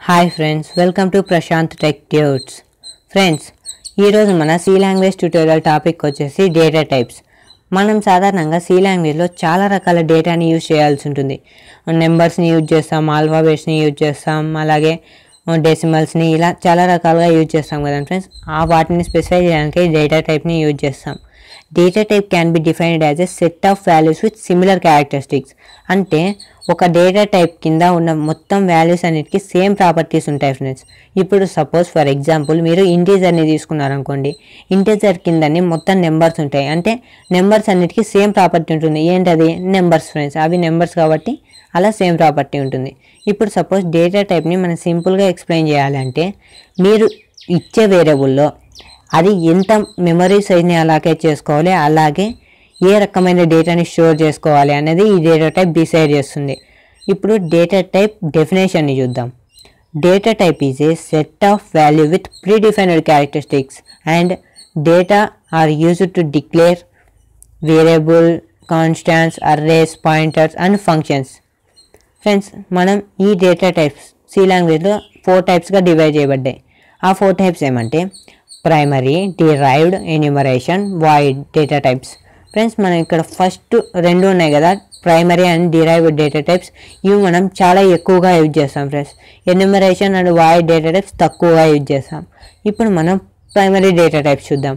hi friends welcome to Prashant tech tuts friends ఈరోజు మన C language tutorial topic వచ్చేసి data types మనం సాధారణంగా సి లాంగ్వేజ్లో చాలా రకాల డేటాని యూజ్ చేయాల్సి ఉంటుంది నెంబర్స్ని యూజ్ చేస్తాం ఆల్ఫాబెట్స్ని యూజ్ చేస్తాం అలాగే డెసిమల్స్ని ఇలా చాలా రకాలుగా యూజ్ చేస్తాం కదా ఫ్రెండ్స్ ఆ వాటిని స్పెసిఫై చేయడానికి డేటా టైప్ని యూజ్ చేస్తాం data type can be defined as a set of values with similar characteristics అంటే ఒక డేటా టైప్ కింద ఉన్న మొత్తం వాల్యూస్ అన్నిటికీ సేమ్ ప్రాపర్టీస్ ఉంటాయి ఫ్రెండ్స్ ఇప్పుడు సపోజ్ ఫర్ ఎగ్జాంపుల్ మీరు ఇంటీజర్ని తీసుకున్నారనుకోండి ఇంటీజర్ కిందని మొత్తం నెంబర్స్ ఉంటాయి అంటే నెంబర్స్ అన్నిటికీ సేమ్ ప్రాపర్టీ ఉంటుంది ఏంటది నెంబర్స్ ఫ్రెండ్స్ అవి నెంబర్స్ కాబట్టి అలా సేమ్ ప్రాపర్టీ ఉంటుంది ఇప్పుడు సపోజ్ డేటా టైప్ని మనం సింపుల్గా ఎక్స్ప్లెయిన్ చేయాలంటే మీరు ఇచ్చే వేరియబుల్లో అది ఎంత మెమరీ సైజ్ని అలాగే చేసుకోవాలి అలాగే ఏ రకమైన డేటాని స్టోర్ చేసుకోవాలి అనేది ఈ డేటా టైప్ డిసైడ్ చేస్తుంది ఇప్పుడు డేటా టైప్ డెఫినేషన్ని చూద్దాం data type is a set of value with predefined characteristics and data are used to declare variable constants arrays pointers and functions friends మనం ఈ డేటా టైప్స్ సి లాంగ్వేజ్లో four టైప్స్గా divide చేయబడ్డాయి ఆ four types ఏమంటే primary derived enumeration void data types friends మనం ఇక్కడ first రెండు ఉన్నాయి కదా primary and derived data types ఇవి మనం చాలా ఎక్కువగా యూజ్ చేస్తాం friends enumeration and void data types తక్కువగా యూజ్ చేస్తాం ఇప్పుడు మనం ప్రైమరీ డేటా టైప్స్ చూద్దాం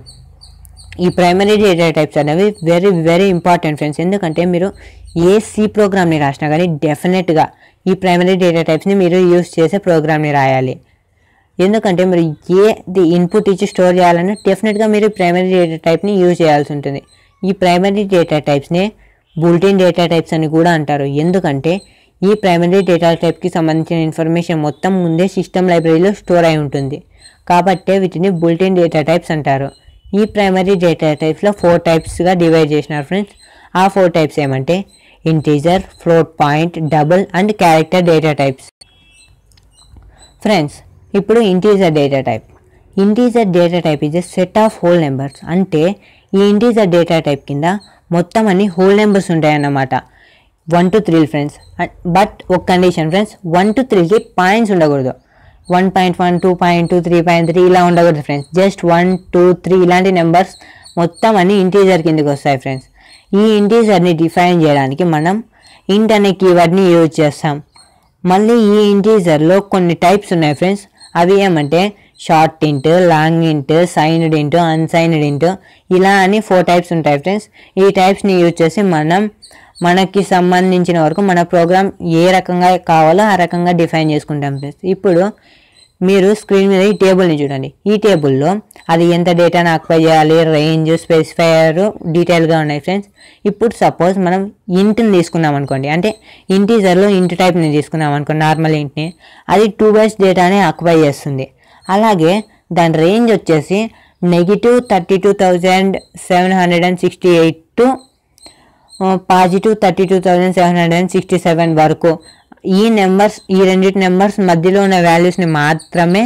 ఈ ప్రైమరీ డేటా టైప్స్ అనేవి వెరీ వెరీ ఇంపార్టెంట్ ఫ్రెండ్స్ ఎందుకంటే మీరు ఏ సి ప్రోగ్రామ్ని రాసినా కానీ డెఫినెట్గా ఈ ప్రైమరీ డేటా టైప్స్ని మీరు యూస్ చేసే ప్రోగ్రామ్ని రాయాలి ఎందుకంటే మీరు ఏది ఇన్పుట్ ఇచ్చి స్టోర్ చేయాలన్నా డెఫినెట్గా మీరు ప్రైమరీ డేటా టైప్ని యూజ్ చేయాల్సి ఉంటుంది ఈ ప్రైమరీ డేటా టైప్స్ని బుల్టిన్ డేటా టైప్స్ అని కూడా అంటారు ఎందుకంటే ఈ ప్రైమరీ డేటా టైప్కి సంబంధించిన ఇన్ఫర్మేషన్ మొత్తం ముందే సిస్టమ్ లైబ్రరీలో స్టోర్ అయి ఉంటుంది కాబట్టే వీటిని బుల్టిన్ డేటా టైప్స్ అంటారు ఈ ప్రైమరీ డేటా టైప్స్లో ఫోర్ టైప్స్గా డివైడ్ చేసినారు ఫ్రెండ్స్ ఆ ఫోర్ టైప్స్ ఏమంటే integer float point double and character data types friends ఇప్పుడు integer data type integer data type is a set of whole numbers అంటే ఈ ఇంటీజర్ డేటా టైప్ కింద మొత్తం అన్ని హోల్ నెంబర్స్ ఉంటాయన్నమాట one two three friends but ఒక condition friends one two త్రీకి points ఉండకూడదు one point one two point two three point three ఇలా ఉండకూడదు friends just one two three ఇలాంటి నెంబర్స్ మొత్తం అన్ని ఇంటీజర్ కిందకి వస్తాయి ఫ్రెండ్స్ ఈ ఇంటీజర్ని డిఫైన్ చేయడానికి మనం ఇంట్ అనే కీవర్డ్ని యూజ్ చేస్తాం మళ్ళీ ఈ ఇంటీజర్లో కొన్ని టైప్స్ ఉన్నాయి ఫ్రెండ్స్ అవి ఏమంటే షార్ట్ ఇంట్ లాంగ్ ఇంట్ సైన్డ్ ఇంట్ అన్సైన్డ్ ఇంట్ ఇలా అని ఫోర్ టైప్స్ ఉంటాయి ఫ్రెండ్స్ ఈ టైప్స్ని యూజ్ చేసి మనం మనకి సంబంధించిన వరకు మన ప్రోగ్రామ్ ఏ రకంగా కావాలో ఆ రకంగా డిఫైన్ చేసుకుంటాం ఫ్రెండ్స్ ఇప్పుడు మీరు స్క్రీన్ మీద ఈ టేబుల్ని చూడండి ఈ టేబుల్లో అది ఎంత డేటాను ఆక్యుపై చేయాలి రేంజ్ స్పెసిఫైయర్ డీటెయిల్గా ఉన్నాయి ఫ్రెండ్స్ ఇప్పుడు సపోజ్ మనం ఇంట్ని తీసుకున్నాం అనుకోండి అంటే ఇంటీజర్లో ఇంట్ టైప్ని తీసుకున్నాం అనుకోండి నార్మల్ ఇంట్ని అది టూ బైట్స్ డేటాని ఆక్యుపై చేస్తుంది అలాగే దాని రేంజ్ వచ్చేసి negative thirty two thousand seven hundred and sixty eight to positive thirty two thousand seven hundred and sixty seven వరకు ఈ నెంబర్స్ ఈ రెండింటి నెంబర్స్ మధ్యలో ఉన్న వాల్యూస్ని మాత్రమే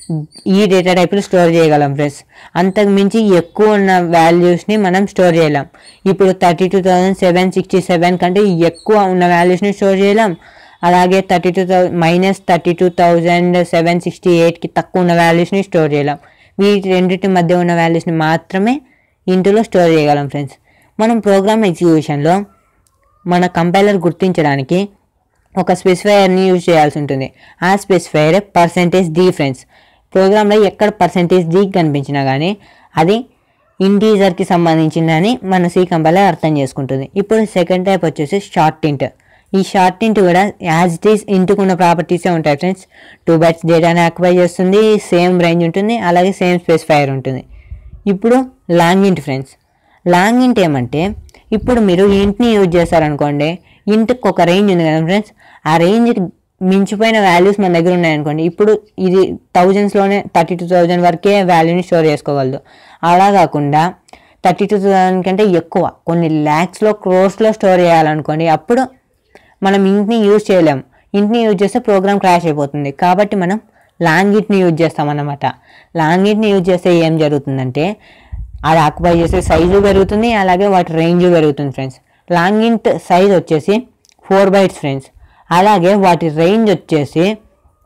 ఈ డేటా టైప్లో స్టోర్ చేయగలం ఫ్రెండ్స్ అంతకు మించి ఎక్కువ ఉన్న వాల్యూస్ని మనం స్టోర్ చేయలేం ఇప్పుడు thirty two thousand seven sixty seven కంటే ఎక్కువ ఉన్న వాల్యూస్ని స్టోర్ చేయలేం అలాగే thirty two thou minus thirty two thousand seven sixty ఎయిట్కి తక్కువ ఉన్న వాల్యూస్ని స్టోర్ చేయలేం వీటి రెండింటి మధ్య ఉన్న వాల్యూస్ని మాత్రమే ఇంటిలో స్టోర్ చేయగలం ఫ్రెండ్స్ మనం ప్రోగ్రామ్ ఎగ్జిక్యూషన్లో మన కంపైలర్ గుర్తించడానికి ఒక స్పెసిఫైయర్ని యూజ్ చేయాల్సి ఉంటుంది ఆ స్పెసిఫైయర్ పర్సెంటేజ్ డి ఫ్రెండ్స్ ప్రోగ్రాంలో ఎక్కడ పర్సెంటేజ్ డి కనిపించినా కానీ అది ఇంటీజర్కి సంబంధించిందని మన సి కంపైలర్ అర్థం చేసుకుంటుంది ఇప్పుడు సెకండ్ టైప్ వచ్చేసి షార్ట్ ఇంట్ ఈ షార్ట్ ఇంట్ కూడా యాజ్ ఇట్ ఈస్ ఇంటుకున్న ప్రాపర్టీసే ఉంటాయి ఫ్రెండ్స్ టూ బైట్స్ డేటాని ఆక్యుపై చేస్తుంది సేమ్ రేంజ్ ఉంటుంది అలాగే సేమ్ స్పెసిఫైయర్ ఉంటుంది ఇప్పుడు లాంగ్ ఇంట్ ఫ్రెండ్స్ లాంగ్ ఇంట్ ఏమంటే ఇప్పుడు మీరు ఇంట్ని యూజ్ చేస్తారనుకోండి ఇంట్కి ఒక రేంజ్ ఉంది కదా ఫ్రెండ్స్ ఆ రేంజ్ మించిపోయిన వాల్యూస్ మన దగ్గర ఉన్నాయనుకోండి ఇప్పుడు ఇది థౌజండ్స్లోనే థర్టీ టూ థౌజండ్ వరకే వాల్యూని స్టోర్ చేసుకోగలదు అలా కాకుండా థర్టీ టూ థౌజండ్ కంటే ఎక్కువ కొన్ని ల్యాక్స్లో క్రోర్స్లో స్టోర్ చేయాలనుకోండి అప్పుడు మనం ఇంట్ని యూజ్ చేయలేం ఇంట్ని యూజ్ చేస్తే ప్రోగ్రామ్ క్రాష్ అయిపోతుంది కాబట్టి మనం లాంగ్ ఇంట్ని యూజ్ చేస్తామన్నమాట లాంగ్ ఇంట్ని యూజ్ చేస్తే ఏం జరుగుతుందంటే అది ఆక్యుపై చేసే సైజు పెరుగుతుంది అలాగే వాటి రేంజ్ పెరుగుతుంది ఫ్రెండ్స్ లాంగ్ ఇంట్ సైజ్ వచ్చేసి ఫోర్ బైట్స్ ఫ్రెండ్స్ అలాగే వాటి రేంజ్ వచ్చేసి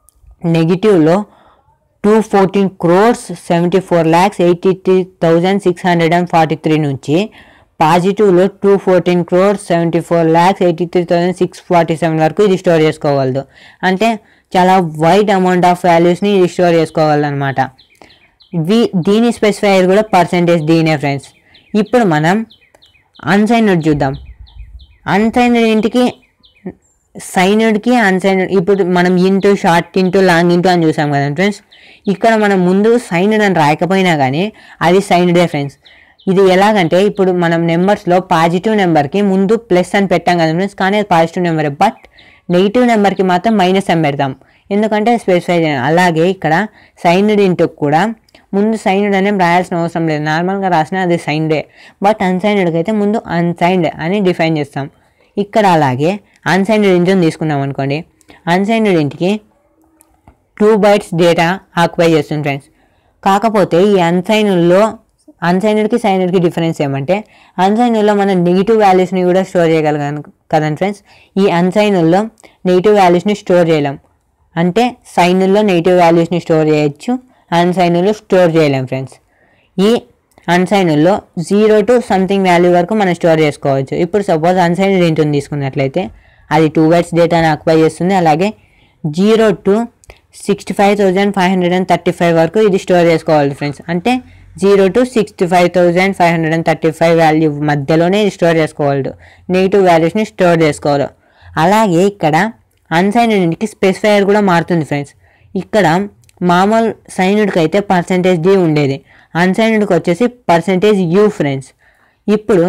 నెగిటివ్లో two fourteen crores seventy four lakhs eighty three thousand six hundred and forty three నుంచి పాజిటివ్లో two fourteen crores seventy four lakhs eighty three thousand six forty seven వరకు ఇది స్టోర్ చేసుకోగలదు అంటే చాలా వైడ్ అమౌంట్ ఆఫ్ వాల్యూస్ని ఇది స్టోర్ చేసుకోగలదు అనమాట వి దీని స్పెసిఫైర్ కూడా పర్సంటేజ్ దీనే ఫ్రెండ్స్ ఇప్పుడు మనం అన్సైన్డ్ చూద్దాం అన్సైన్డ్ ఇంటికి సైన్డ్కి అన్సైన్డ్ ఇప్పుడు మనం int short int long int అని చూసాం కదా ఫ్రెండ్స్ ఇక్కడ మనం ముందు సైన్డ్ అని రాయకపోయినా కానీ అది సైన్డే ఫ్రెండ్స్ ఇది ఎలాగంటే ఇప్పుడు మనం నెంబర్స్లో పాజిటివ్ నెంబర్కి ముందు ప్లస్ అని పెట్టాం కదా ఫ్రెండ్స్ కానీ అది పాజిటివ్ నెంబర్ బట్ నెగిటివ్ నెంబర్కి మాత్రం మైనస్ అని పెడతాం ఎందుకంటే స్పెసిఫై చేయాలి అలాగే ఇక్కడ సైన్డ్ ఇంటూ కూడా ముందు సైన్డ్ అనేం రాయాల్సిన అవసరం లేదు నార్మల్గా రాసినా అది సైన్డే బట్ అన్సైన్డ్కి అయితే ముందు అన్సైన్డ్ అని డిఫైన్ చేస్తాం ఇక్కడ అలాగే అన్సైన్డ్ ఇంటిని తీసుకున్నాం అనుకోండి అన్సైన్డ్ ఇంటికి టూ బైట్స్ డేటా ఆక్యుపై చేస్తుంది ఫ్రెండ్స్ కాకపోతే ఈ అన్సైన్డ్లో అన్సైన్డ్కి సైన్డ్కి డిఫరెన్స్ ఏమంటే అన్సైన్డ్లో మనం నెగిటివ్ వాల్యూస్ని కూడా స్టోర్ చేయగలం కదండి ఫ్రెండ్స్ ఈ అన్సైన్డ్లో నెగిటివ్ వాల్యూస్ని స్టోర్ చేయలేం అంటే సైన్లో నెగిటివ్ వాల్యూస్ని స్టోర్ చేయొచ్చు అన్సైన్లో స్టోర్ చేయలేం ఫ్రెండ్స్ ఈ అన్సైన్లో జీరో టు సంథింగ్ వాల్యూ వరకు మనం స్టోర్ చేసుకోవచ్చు ఇప్పుడు సపోజ్ అన్సైన్ ఇంటిని తీసుకున్నట్లయితే అది టూ బైట్స్ డేటాని ఆక్యుపై చేస్తుంది అలాగే zero to sixty five thousand five hundred and thirty five వరకు ఇది స్టోర్ చేసుకోవాలి ఫ్రెండ్స్ అంటే zero to sixty five thousand five hundred and thirty five value మధ్యలోనే ఇది స్టోర్ చేసుకోవాలి నెగిటివ్ వాల్యూస్ని స్టోర్ చేసుకోవాలి అలాగే ఇక్కడ అన్సైన్డ్ ఇంటికి స్పెసిఫైయర్ కూడా మారుతుంది ఫ్రెండ్స్ ఇక్కడ మామూలు సైన్డ్కి అయితే పర్సంటేజ్ డి ఉండేది అన్సైన్డ్కి వచ్చేసి పర్సంటేజ్ యూ ఫ్రెండ్స్ ఇప్పుడు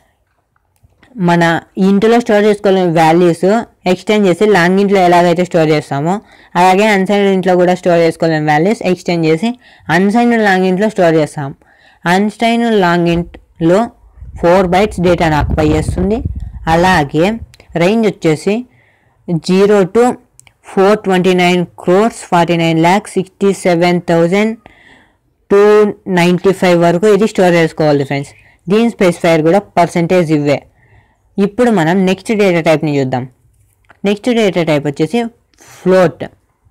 మన ఇంటిలో స్టోర్ చేసుకోవాలని వాల్యూస్ ఎక్స్టెండ్ చేసి లాంగ్ ఇంట్లో ఎలాగైతే స్టోర్ చేస్తామో అలాగే అన్సైన్డ్ ఇంట్లో కూడా స్టోర్ చేసుకోవాలని వాల్యూస్ ఎక్స్టెండ్ చేసి అన్సైన్డ్ లాంగ్ ఇంట్లో స్టోర్ చేస్తాం అన్సైన్డ్ లాంగ్ ఇంట్లో ఫోర్ బైట్స్ డేటాను ఆక్యుపై చేస్తుంది అలాగే రేంజ్ వచ్చేసి zero to four twenty nine crores forty nine lakhs sixty seven thousand two ninety five వరకు ఇది స్టోర్ చేసుకోవాలి ఫ్రెండ్స్ దీని స్పెసిఫైర్ కూడా పర్సంటేజ్ ఇవే ఇప్పుడు మనం నెక్స్ట్ డేటా టైప్ని చూద్దాం నెక్స్ట్ డేటా టైప్ వచ్చేసి float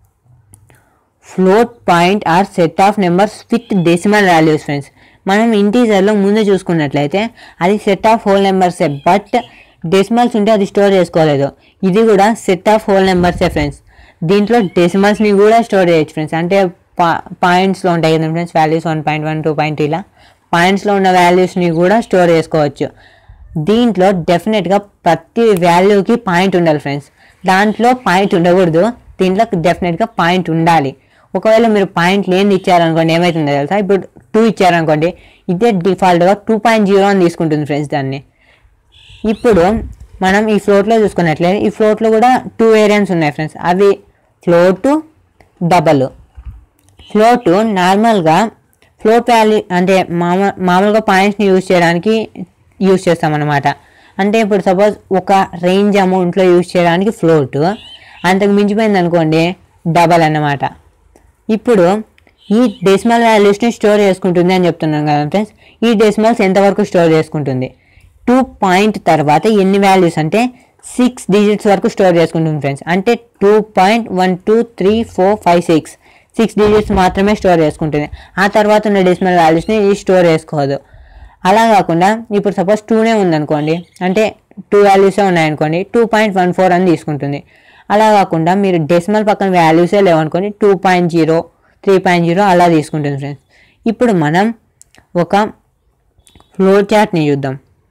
float point are set of numbers with decimal values friends మనం ఇంటీజర్లో ముందు చూసుకున్నట్లయితే అది సెట్ ఆఫ్ హోల్ నెంబర్సే బట్ డెసిమల్స్ ఉంటే అది స్టోర్ చేసుకోలేదు ఇది కూడా సెట్ ఆఫ్ హోల్ నెంబర్సే ఫ్రెండ్స్ దీంట్లో డెసిమల్స్ని కూడా స్టోర్ చేయొచ్చు ఫ్రెండ్స్ అంటే పా పాయింట్స్లో ఉంటాయి కదా friends values one point one two point ఇలా పాయింట్స్లో ఉన్న వాల్యూస్ని కూడా స్టోర్ చేసుకోవచ్చు దీంట్లో డెఫినెట్గా ప్రతి వాల్యూకి పాయింట్ ఉండాలి ఫ్రెండ్స్ దాంట్లో పాయింట్ ఉండకూడదు దీంట్లో డెఫినెట్గా పాయింట్ ఉండాలి ఒకవేళ మీరు పాయింట్ లేని ఇచ్చారనుకోండి ఏమవుతుందో తెలుసా ఇప్పుడు టూ ఇచ్చారనుకోండి ఇదే డిఫాల్ట్గా టూ పాయింట్ జీరో అని తీసుకుంటుంది ఫ్రెండ్స్ దాన్ని ఇప్పుడు మనం ఈ ఫ్లోట్లో చూసుకున్నట్లయితే ఈ ఫ్లోట్లో కూడా టూ వేరియంట్స్ ఉన్నాయి ఫ్రెండ్స్ అవి ఫ్లోటు డబల్ ఫ్లోటు నార్మల్గా ఫ్లోట్ వాల్యూ అంటే మామ మామూలుగా పాయింట్స్ని యూజ్ చేయడానికి యూజ్ చేస్తామన్నమాట అంటే ఇప్పుడు సపోజ్ ఒక రేంజ్ అమౌంట్లో యూజ్ చేయడానికి ఫ్లోట్ అంతకు మించిపోయింది అనుకోండి డబల్ అన్నమాట ఇప్పుడు ఈ డెసిమల్ వాల్యూస్ని స్టోర్ చేసుకుంటుంది అని చెప్తున్నాం కదా ఫ్రెండ్స్ ఈ డెసిమల్స్ ఎంతవరకు స్టోర్ చేసుకుంటుంది టూ పాయింట్ తర్వాత ఎన్ని వాల్యూస్ అంటే సిక్స్ డిజిట్స్ వరకు స్టోర్ చేసుకుంటుంది ఫ్రెండ్స్ అంటే two point one two three four five six six digits మాత్రమే స్టోర్ చేసుకుంటుంది ఆ తర్వాత ఉన్న డెసిమల్ వాల్యూస్ని ఇది స్టోర్ చేసుకోదు అలా కాకుండా ఇప్పుడు సపోజ్ టూనే ఉందనుకోండి అంటే టూ వాల్యూసే ఉన్నాయనుకోండి టూ పాయింట్ వన్ ఫోర్ అని తీసుకుంటుంది అలా కాకుండా మీరు డెసిమల్ పక్కన వాల్యూసే లేవనుకోండి two point zero three point zero అలా తీసుకుంటుంది ఫ్రెండ్స్ ఇప్పుడు మనం ఒక ఫ్లో చార్ట్ని చూద్దాం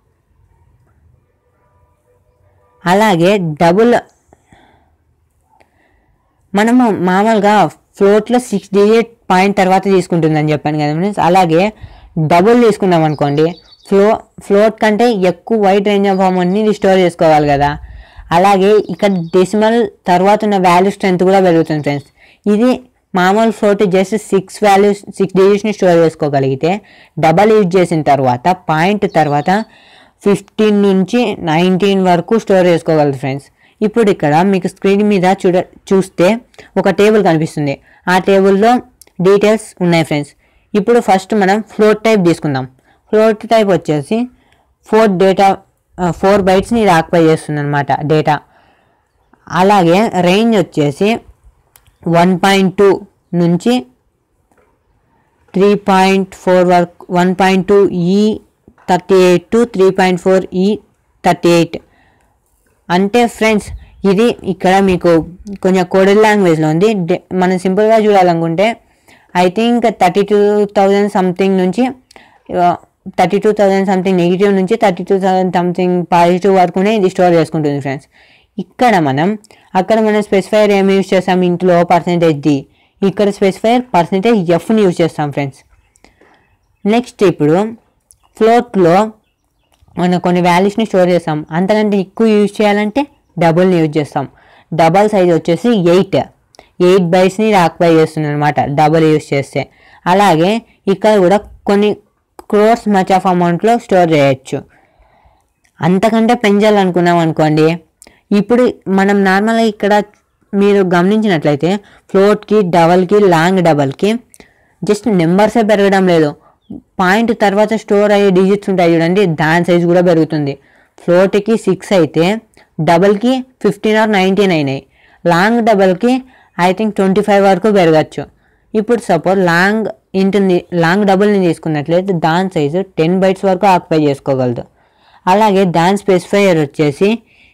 అలాగే డబుల్ మనము మామూలుగా ఫ్లోట్లో సిక్స్ డిజిట్ పాయింట్ తర్వాత తీసుకుంటుందని చెప్పాను కదా ఫ్రెండ్స్ అలాగే డబుల్ తీసుకున్నాం అనుకోండి ఫ్లో ఫ్లోట్ కంటే ఎక్కువ వైడ్ రేంజ్ ఆఫ్ అమౌంట్ని ఇది స్టోర్ చేసుకోవాలి కదా అలాగే ఇక్కడ డెసిమల్ తర్వాత ఉన్న వాల్యూ స్ట్రెంత్ కూడా పెరుగుతుంది ఫ్రెండ్స్ ఇది మామూలు float just six values six డిజిట్స్ని స్టోర్ చేసుకోగలిగితే డబల్ యూజ్ చేసిన తర్వాత పాయింట్ తర్వాత ఫిఫ్టీన్ నుంచి నైన్టీన్ వరకు స్టోర్ చేసుకోగలదు ఫ్రెండ్స్ ఇప్పుడు ఇక్కడ మీకు స్క్రీన్ మీద చూడ చూస్తే ఒక టేబుల్ కనిపిస్తుంది ఆ టేబుల్లో డీటెయిల్స్ ఉన్నాయి ఫ్రెండ్స్ ఇప్పుడు ఫస్ట్ మనం ఫ్లోట్ టైప్ తీసుకుందాం ఫ్లోట్ టైప్ వచ్చేసి ఫోర్ డేటా ఫోర్ బైట్స్ని ఇది ఆక్యుపై చేస్తుంది అనమాట డేటా అలాగే రేంజ్ వచ్చేసి వన్ పాయింట్ టూ నుంచి త్రీ పాయింట్ ఫోర్ వరకు one point two E thirty eight to three point four E thirty eight అంటే ఫ్రెండ్స్ ఇది ఇక్కడ మీకు కొంచెం కోడెల్ లాంగ్వేజ్లో ఉంది డే- మనం సింపుల్గా చూడాలనుకుంటే I think thirty two thousand something నుంచి thirty two thousand something negative నుంచి thirty two thousand something positive వరకునే ఇది స్టోర్ చేసుకుంటుంది ఫ్రెండ్స్ ఇక్కడ మనం అక్కడ మనం స్పెసిఫైర్ ఏమి యూజ్ చేస్తాం ఇంట్లో పర్సంటేజ్ డి ఇక్కడ స్పెసిఫైర్ పర్సంటేజ్ ఎఫ్ని యూజ్ చేస్తాం ఫ్రెండ్స్ నెక్స్ట్ ఇప్పుడు ఫ్లోట్లో మనం కొన్ని వాల్యూస్ని స్టోర్ చేస్తాం అంతకంటే ఎక్కువ యూజ్ చేయాలంటే డబుల్ని యూజ్ చేస్తాం డబల్ సైజ్ వచ్చేసి ఎయిట్ ఎయిట్ బైట్స్ని ఆక్యుపై చేస్తుంది అనమాట డబుల్ యూజ్ చేస్తే అలాగే ఇక్కడ కూడా కొన్ని క్రోర్స్ మచ్ ఆఫ్ అమౌంట్లో స్టోర్ చేయొచ్చు అంతకంటే పెంచాలనుకున్నాం అనుకోండి ఇప్పుడు మనం నార్మల్గా ఇక్కడ మీరు గమనించినట్లయితే ఫ్లోట్కి డబల్కి లాంగ్ డబల్కి జస్ట్ నెంబర్సే పెరగడం లేదు పాయింట్ తర్వాత స్టోర్ అయ్యే డిజిట్స్ ఉంటాయి చూడండి దాని సైజ్ కూడా పెరుగుతుంది ఫ్లోట్కి సిక్స్ అయితే డబల్కి ఫిఫ్టీన్ ఆర్ నైన్టీన్ అయినాయి లాంగ్ డబల్కి ఐ థింక్ ట్వంటీ ఫైవ్ వరకు పెరగచ్చు ఇప్పుడు సపోజ్ లాంగ్ ఇంటిని లాంగ్ డబుల్ని తీసుకున్నట్లయితే దాని సైజు టెన్ బైట్స్ వరకు ఆక్యుపై చేసుకోగలదు అలాగే దాని స్పెసిఫైయర్ వచ్చేసి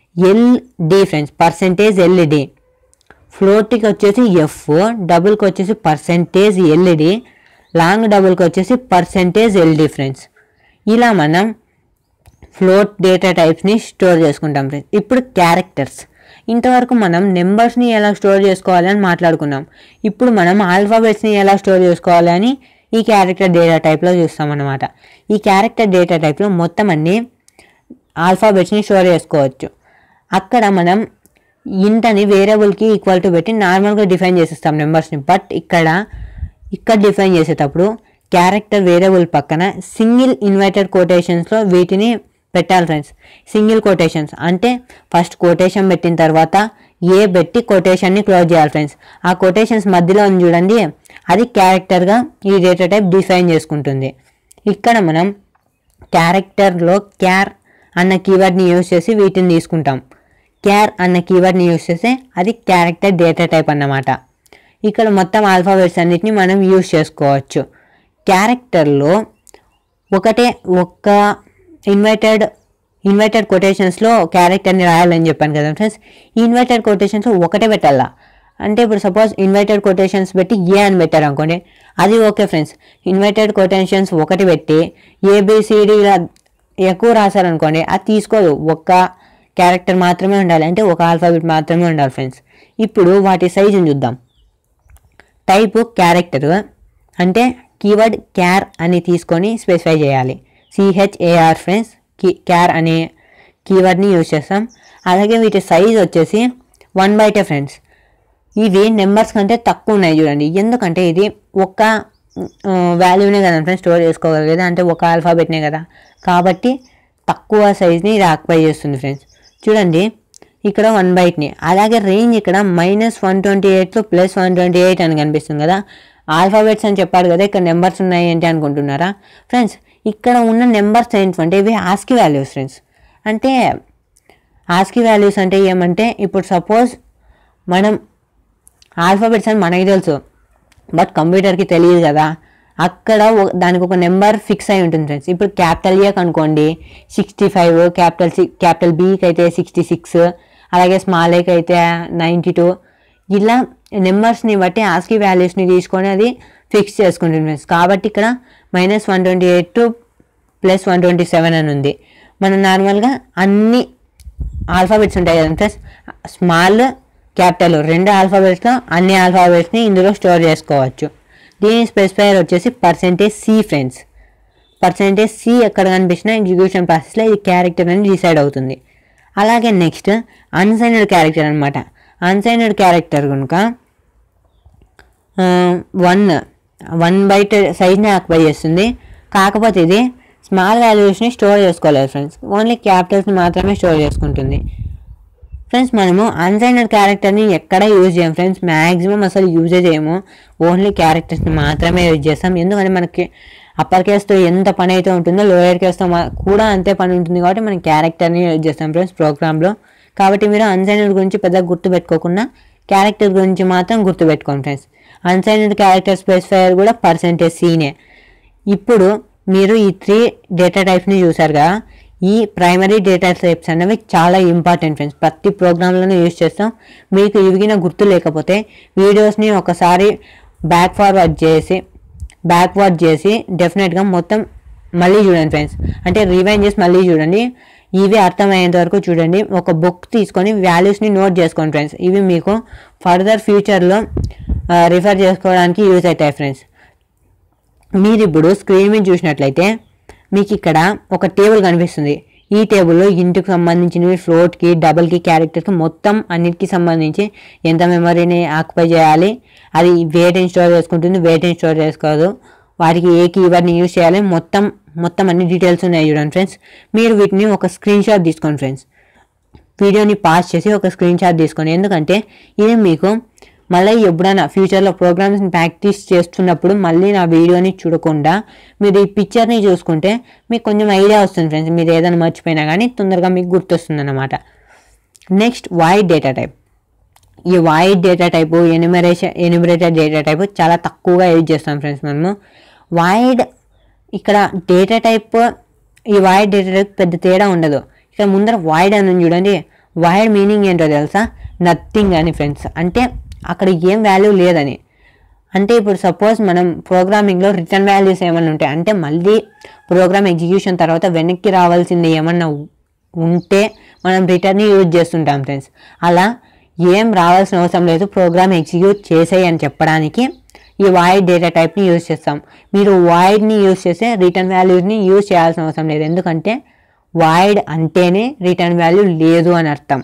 ఎల్డి ఫ్రెండ్స్ పర్సెంటేజ్ ఎల్ఈడి ఫ్లోట్కి వచ్చేసి ఎఫ్ డబుల్కి వచ్చేసి పర్సెంటేజ్ ఎల్ఈడి లాంగ్ డబుల్కి వచ్చేసి పర్సెంటేజ్ ఎల్డి ఫ్రెండ్స్ ఇలా మనం ఫ్లోట్ డేటా టైప్స్ని స్టోర్ చేసుకుంటాం ఫ్రెండ్స్ ఇప్పుడు క్యారెక్టర్స్ ఇంతవరకు మనం నెంబర్స్ని ఎలా స్టోర్ చేసుకోవాలి అని మాట్లాడుకున్నాం ఇప్పుడు మనం ఆల్ఫాబెట్స్ని ఎలా స్టోర్ చేసుకోవాలి అని ఈ క్యారెక్టర్ డేటా టైప్లో చూస్తాం అన్నమాట ఈ క్యారెక్టర్ డేటా టైప్లో మొత్తం అన్ని ఆల్ఫాబెట్స్ని స్టోర్ చేసుకోవచ్చు అక్కడ మనం ఇంతని వేరియబుల్కి ఈక్వల్ టు పెట్టి నార్మల్గా డిఫైన్ చేసేస్తాం నెంబర్స్ని బట్ ఇక్కడ ఇక్కడ డిఫైన్ చేసేటప్పుడు క్యారెక్టర్ వేరియబుల్ పక్కన సింగిల్ ఇన్వర్టెడ్ కోటేషన్స్లో వీటిని పెట్టాలి ఫ్రెండ్స్ సింగిల్ కోటేషన్స్ అంటే ఫస్ట్ కోటేషన్ పెట్టిన తర్వాత ఏ పెట్టి కొటేషన్ని క్లోజ్ చేయాలి ఫ్రెండ్స్ ఆ కొటేషన్స్ మధ్యలో ఉంది చూడండి అది క్యారెక్టర్గా ఈ డేటా టైప్ డిఫైన్ చేసుకుంటుంది ఇక్కడ మనం క్యారెక్టర్లో క్యార్ అన్న కీవర్డ్ని యూజ్ చేసి వీటిని తీసుకుంటాం క్యార్ అన్న కీవర్డ్ని యూజ్ చేస్తే అది క్యారెక్టర్ డేటా టైప్ అన్నమాట ఇక్కడ మొత్తం ఆల్ఫాబెట్స్ అన్నిటిని మనం యూజ్ చేసుకోవచ్చు క్యారెక్టర్లో ఒకటే ఒక్క ఇన్వర్టెడ్ ఇన్వర్టెడ్ కొటేషన్స్లో క్యారెక్టర్ని రాయాలని చెప్పాను కదా ఫ్రెండ్స్ ఈ ఇన్వర్టెడ్ కొటేషన్స్లో ఒకటే పెట్టాలా అంటే ఇప్పుడు సపోజ్ ఇన్వర్టెడ్ కొటేషన్స్ పెట్టి ఏ అని పెట్టారు అనుకోండి అది ఓకే ఫ్రెండ్స్ ఇన్వర్టెడ్ కొటేషన్స్ ఒకటి పెట్టి ఏబిసిడి ఇలా ఎక్కువ రాశారనుకోండి అది తీసుకోదు ఒక్క క్యారెక్టర్ మాత్రమే ఉండాలి అంటే ఒక ఆల్ఫాబెట్ మాత్రమే ఉండాలి ఫ్రెండ్స్ ఇప్పుడు వాటి సైజుని చూద్దాం టైపు క్యారెక్టర్ అంటే కీవర్డ్ క్యార్ అని తీసుకొని స్పెసిఫై చేయాలి సిహెచ్ఏఆర్ ఫ్రెండ్స్ కీ క్యార్ అనే కీవర్డ్ని యూజ్ చేస్తాం అలాగే వీటి సైజ్ వచ్చేసి వన్ బైటే ఫ్రెండ్స్ ఇవి నెంబర్స్ కంటే తక్కువ ఉన్నాయి చూడండి ఎందుకంటే ఇది ఒక్క వాల్యూనే కదా ఫ్రెండ్స్ స్టోర్ చేసుకోగలిగేది అంటే ఒక ఆల్ఫాబెట్నే కదా కాబట్టి తక్కువ సైజ్ని ఇది ఆక్యుపై చేస్తుంది ఫ్రెండ్స్ చూడండి ఇక్కడ వన్ బైట్ని అలాగే రేంజ్ ఇక్కడ minus one twenty eight plus one twenty eight అని కనిపిస్తుంది కదా ఆల్ఫాబెట్స్ అని చెప్పారు కదా ఇక్కడ నెంబర్స్ ఉన్నాయి ఏంటి అనుకుంటున్నారా ఫ్రెండ్స్ ఇక్కడ ఉన్న నెంబర్స్ ఏంటంటే ఇవి ఆస్కి వాల్యూస్ ఫ్రెండ్స్ అంటే ఆస్కి వాల్యూస్ అంటే ఏమంటే ఇప్పుడు సపోజ్ మనం ఆల్ఫాబెట్స్ అని మనకి తెలుసు బట్ కంప్యూటర్కి తెలియదు కదా అక్కడ ఒక- దానికి ఒక నెంబర్ ఫిక్స్ అయి ఉంటుంది ఫ్రెండ్స్ ఇప్పుడు క్యాపిటల్ ఏకి అనుకోండి sixty five capital C capital బీకి అయితే సిక్స్టీ సిక్స్ అలాగే స్మాల్ ఏకి అయితే నైంటీ టూ ఇలా నెంబర్స్ని బట్టి ఆస్కీ వాల్యూస్ని తీసుకొని అది ఫిక్స్ చేసుకుంటుంది ఫ్రెండ్స్ కాబట్టి ఇక్కడ minus one twenty eight to plus one twenty seven అని ఉంది మనం నార్మల్గా అన్ని ఆల్ఫాబెట్స్ ఉంటాయి కదా ప్లస్ స్మాల్ క్యాపిటల్ రెండు ఆల్ఫాబెట్స్లో అన్ని ఆల్ఫాబెట్స్ని ఇందులో స్టోర్ చేసుకోవచ్చు దీని స్పెసిఫైర్ వచ్చేసి percentage C friends percentage C ఎక్కడ కనిపించినా ఎగ్జిక్యూషన్ ప్రాసెస్లో ఇది క్యారెక్టర్ అని డిసైడ్ అవుతుంది అలాగే నెక్స్ట్ అన్సైనడ్ క్యారెక్టర్ అనమాట అన్సైనడ్ క్యారెక్టర్ కనుక వన్ వన్ బైట్ సైజ్ని ఆక్యుపై చేస్తుంది కాకపోతే ఇది స్మాల్ వాల్యూస్ని స్టోర్ చేసుకోలేదు ఫ్రెండ్స్ ఓన్లీ క్యాపిటల్స్ని మాత్రమే స్టోర్ చేసుకుంటుంది ఫ్రెండ్స్ మనము అన్సైనడ్ క్యారెక్టర్ని ఎక్కడ యూజ్ చేయం ఫ్రెండ్స్ మ్యాక్సిమం అసలు యూజే చేయము ఓన్లీ క్యారెక్టర్స్ని మాత్రమే యూజ్ చేస్తాం ఎందుకంటే మనకి అప్పర్ కేస్తో ఎంత పని అయితే ఉంటుందో లోయర్ కేస్తో మా- కూడా అంతే పని ఉంటుంది కాబట్టి మనం క్యారెక్టర్ని యూజ్ చేస్తాం ఫ్రెండ్స్ ప్రోగ్రామ్లో కాబట్టి మీరు అన్సైనడ్ గురించి పెద్దగా గుర్తు పెట్టుకోకుండా క్యారెక్టర్ గురించి మాత్రం గుర్తుపెట్టుకోండి ఫ్రెండ్స్ అన్సైన్డ్ క్యారెక్టర్ స్పెసిఫైయర్ కూడా పర్సెంటేజ్ సీనే ఇప్పుడు మీరు ఈ త్రీ డేటా టైప్స్ని చూసారు కదా ఈ ప్రైమరీ డేటా టైప్స్ అనేవి చాలా ఇంపార్టెంట్ ఫ్రెండ్స్ ప్రతి ప్రోగ్రాంలోనే యూజ్ చేస్తాం మీకు ఇవిగిన గుర్తు లేకపోతే వీడియోస్ని ఒకసారి బ్యాక్ ఫార్వర్డ్ చేసి బ్యాక్వర్డ్ చేసి డెఫినెట్గా మొత్తం మళ్ళీ చూడండి ఫ్రెండ్స్ అంటే రివైండ్ చేసి మళ్ళీ చూడండి ఇవి అర్థమయ్యేంత వరకు చూడండి ఒక బుక్ తీసుకొని వాల్యూస్ని నోట్ చేసుకోండి ఫ్రెండ్స్ ఇవి మీకు ఫర్దర్ ఫ్యూచర్లో రిఫర్ చేసుకోవడానికి యూజ్ అవుతాయి ఫ్రెండ్స్ మీరు ఇప్పుడు స్క్రీన్ మీద చూసినట్లయితే మీకు ఇక్కడ ఒక టేబుల్ కనిపిస్తుంది ఈ టేబుల్లో ఇంటికి సంబంధించినవి ఫ్లోట్కి డబుల్కి క్యారెక్టర్కి మొత్తం అన్నిటికి సంబంధించి ఎంత మెమరీని ఆక్యుపై చేయాలి అది వేటిని స్టోర్ చేసుకుంటుంది వేటిని స్టోర్ చేసుకోదు వాటికి ఏ కీవర్డ్ని యూజ్ చేయాలి మొత్తం మొత్తం అన్ని డీటెయిల్స్ ఉన్నాయి చూడండి ఫ్రెండ్స్ మీరు వీటిని ఒక స్క్రీన్ షాట్ తీసుకోండి ఫ్రెండ్స్ వీడియోని పాస్ చేసి ఒక స్క్రీన్ షాట్ తీసుకోండి ఎందుకంటే ఇది మీకు మళ్ళీ ఎప్పుడైనా ఫ్యూచర్లో ప్రోగ్రామ్స్ని ప్రాక్టీస్ చేస్తున్నప్పుడు మళ్ళీ నా వీడియోని చూడకుండా మీరు ఈ పిక్చర్ని చూసుకుంటే మీకు కొంచెం ఐడియా వస్తుంది ఫ్రెండ్స్ మీరు ఏదైనా మర్చిపోయినా కానీ తొందరగా మీకు గుర్తొస్తుంది అన్నమాట నెక్స్ట్ వైడ్ డేటా టైప్ ఈ void data type enumeration enumerated data type చాలా తక్కువగా యూజ్ చేస్తాం ఫ్రెండ్స్ మనము వైడ్ ఇక్కడ డేటా టైప్ ఈ వైడ్ డేటా టైప్ పెద్ద తేడా ఉండదు ఇక్కడ ముందర వైడ్ అని ఉంది చూడండి వైడ్ మీనింగ్ ఏంటో తెలుసా నథింగ్ అని ఫ్రెండ్స్ అంటే అక్కడ ఏం వాల్యూ లేదని అంటే ఇప్పుడు సపోజ్ మనం ప్రోగ్రామింగ్లో రిటర్న్ వాల్యూస్ ఏమైనా ఉంటాయి అంటే మళ్ళీ ప్రోగ్రామ్ ఎగ్జిక్యూషన్ తర్వాత వెనక్కి రావాల్సింది ఏమన్నా ఉ- ఉంటే మనం రిటర్న్ యూజ్ చేస్తుంటాం ఫ్రెండ్స్ అలా ఏం రావాల్సిన అవసరం లేదు ప్రోగ్రామ్ ఎగ్జిక్యూట్ చేసేయి అని చెప్పడానికి ఈ వాయిడ్ డేటా టైప్ని యూజ్ చేస్తాం మీరు వాయిడ్ని యూజ్ చేస్తే రిటర్న్ వాల్యూస్ని యూజ్ చేయాల్సిన అవసరం లేదు ఎందుకంటే వాయిడ్ అంటేనే రిటర్న్ వాల్యూ లేదు అని అర్థం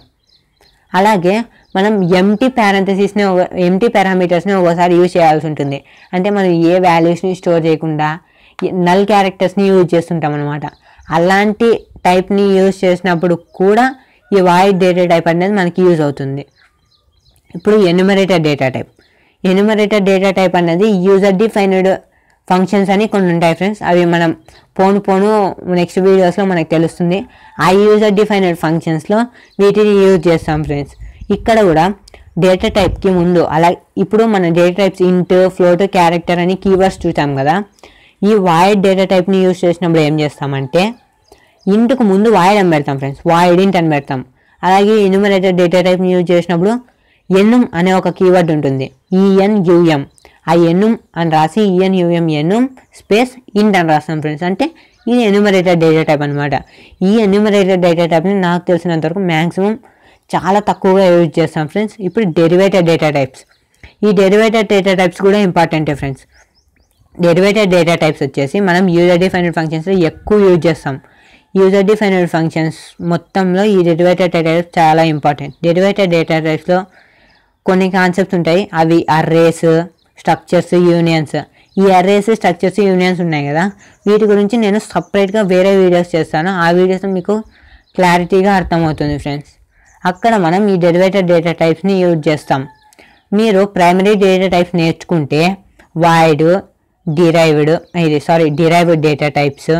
అలాగే మనం ఎంటీ పారాంథసిస్ని ఎంటీ పారామీటర్స్ని ఒకసారి యూజ్ చేయాల్సి ఉంటుంది అంటే మనం ఏ వాల్యూస్ని స్టోర్ చేయకుండా నల్ క్యారెక్టర్స్ని యూజ్ చేస్తుంటాం అనమాట అలాంటి టైప్ని యూజ్ చేసినప్పుడు కూడా ఈ వాయిడ్ డేటా టైప్ అనేది మనకి యూజ్ అవుతుంది ఇప్పుడు enumerated data type enumerated data type అనేది యూజర్ డిఫైన్డ్ ఫంక్షన్స్ అని కొన్ని ఉంటాయి ఫ్రెండ్స్ అవి మనం పోను పోను నెక్స్ట్ వీడియోస్లో మనకు తెలుస్తుంది ఆ యూజర్ డిఫైన్డ్ ఫంక్షన్స్లో వీటిని యూజ్ చేస్తాం ఫ్రెండ్స్ ఇక్కడ కూడా డేటా టైప్కి ముందు అలా ఇప్పుడు మన data types int float character అని కీవర్డ్స్ చూసాం కదా ఈ వాయిడ్ డేటా టైప్ని యూజ్ చేసినప్పుడు ఏం చేస్తామంటే ఇంట్కు ముందు వాయిడ్ అని పెడతాం ఫ్రెండ్స్ వాయిడ్ ఇంట్ అని పెడతాం అలాగే ఎన్యుమరేటెడ్ డేటా టైప్ని యూజ్ చేసినప్పుడు ఎన్నుం అనే ఒక కీవర్డ్ ఉంటుంది ఈఎన్ యుఎం ఆ ఎన్నుం అని రాసి ఈఎన్ యుఎం ఎన్నుం స్పేస్ ఇంట్ అని రాస్తాం ఫ్రెండ్స్ అంటే ఇది ఎన్యుమరేటెడ్ డేటా టైప్ అనమాట ఈ ఎన్యుమరేటెడ్ డేటా టైప్ని నాకు తెలిసినంత వరకు మ్యాక్సిమం చాలా తక్కువగా యూజ్ చేస్తాం ఫ్రెండ్స్ ఇప్పుడు డెరివేటెడ్ డేటా టైప్స్ ఈ డెరివేటెడ్ డేటా టైప్స్ కూడా ఇంపార్టెంటే ఫ్రెండ్స్ డెరివేటెడ్ డేటా టైప్స్ వచ్చేసి మనం యూజర్ డిఫైన్డ్ ఫంక్షన్స్లో ఎక్కువ యూజ్ చేస్తాం యూజర్ డిఫైన్డ్ ఫంక్షన్స్ మొత్తంలో ఈ డెరివేటెడ్ డేటా టైప్స్ చాలా ఇంపార్టెంట్ డెరివేటెడ్ డేటా టైప్స్లో కొన్ని కాన్సెప్ట్స్ ఉంటాయి అవి అర్రేస్ స్ట్రక్చర్స్ యూనియన్స్ ఈ అర్రేస్ స్ట్రక్చర్స్ యూనియన్స్ ఉన్నాయి కదా వీటి గురించి నేను సపరేట్గా వేరే వీడియోస్ చేస్తాను ఆ వీడియోస్ మీకు క్లారిటీగా అర్థమవుతుంది ఫ్రెండ్స్ అక్కడ మనం ఈ డెరివేటెడ్ డేటా టైప్స్ని యూజ్ చేస్తాం మీరు ప్రైమరీ డేటా టైప్స్ నేర్చుకుంటే వైడ్ డిరైవ్డ్ ఇది సారీ డిరైవ్డ్ డేటా టైప్స్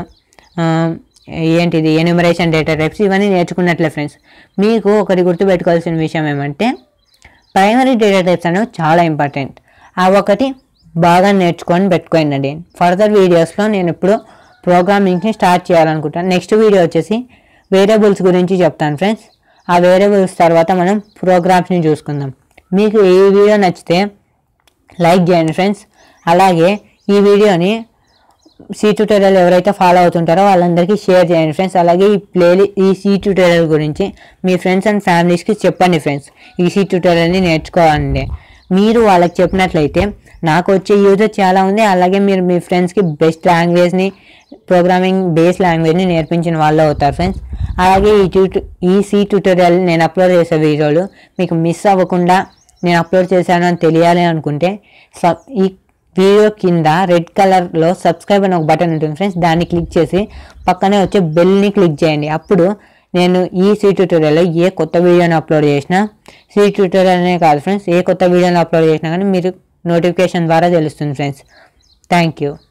ఏంటిది ఎన్యూమరేషన్ డేటా టైప్స్ ఇవన్నీ నేర్చుకున్నట్లే ఫ్రెండ్స్ మీకు ఒకటి గుర్తుపెట్టుకోవాల్సిన విషయం ఏమంటే ప్రైమరీ డేటా టైప్స్ అనేవి చాలా ఇంపార్టెంట్ ఆ ఒకటి బాగా నేర్చుకొని పెట్టుకోండి ఫర్దర్ వీడియోస్లో నేను ఇప్పుడు ప్రోగ్రామింగ్ని స్టార్ట్ చేయాలనుకుంటాను నెక్స్ట్ వీడియో వచ్చేసి వేరియబుల్స్ గురించి చెప్తాను ఫ్రెండ్స్ ఆ వేరియబుల్స్ తర్వాత మనం ప్రోగ్రామ్స్ని చూసుకుందాం మీకు ఈ వీడియో నచ్చితే లైక్ చేయండి ఫ్రెండ్స్ అలాగే ఈ వీడియోని సీ ట్యూటోరియల్ ఎవరైతే ఫాలో అవుతుంటారో వాళ్ళందరికీ షేర్ చేయండి ఫ్రెండ్స్ అలాగే ఈ ప్లే ఈ సీ ట్యూటోరియల్ గురించి మీ ఫ్రెండ్స్ అండ్ ఫ్యామిలీస్కి చెప్పండి ఫ్రెండ్స్ ఈ సీ ట్యూటోరియల్ని నేర్చుకోవాలండి మీరు వాళ్ళకి చెప్పినట్లయితే నాకు వచ్చే యూజర్ చాలా ఉంది అలాగే మీరు మీ ఫ్రెండ్స్కి బెస్ట్ లాంగ్వేజ్ని ప్రోగ్రామింగ్ బేస్ లాంగ్వేజ్ని నేర్పించిన వాళ్ళు అవుతారు ఫ్రెండ్స్ అలాగే ఈ ట్యూటో ఈ సీ ట్యూటోరియల్ నేను అప్లోడ్ చేసే వీడియోలు మీకు మిస్ అవ్వకుండా నేను అప్లోడ్ చేశాను అని తెలియాలి అనుకుంటే సబ్ ఈ వీడియో కింద రెడ్ కలర్లో సబ్స్క్రైబ్ అని ఒక బటన్ ఉంటుంది ఫ్రెండ్స్ దాన్ని క్లిక్ చేసి పక్కనే వచ్చే బెల్ని క్లిక్ చేయండి అప్పుడు నేను ఈ సీ ట్యూటోరియల్లో ఏ కొత్త వీడియోని అప్లోడ్ చేసినా సీ ట్యూటోరియల్ అనే కాదు ఫ్రెండ్స్ ఏ కొత్త వీడియోని అప్లోడ్ చేసినా కానీ మీరు నోటిఫికేషన్ ద్వారా తెలుస్తుంది ఫ్రెండ్స్ థ్యాంక్ యూ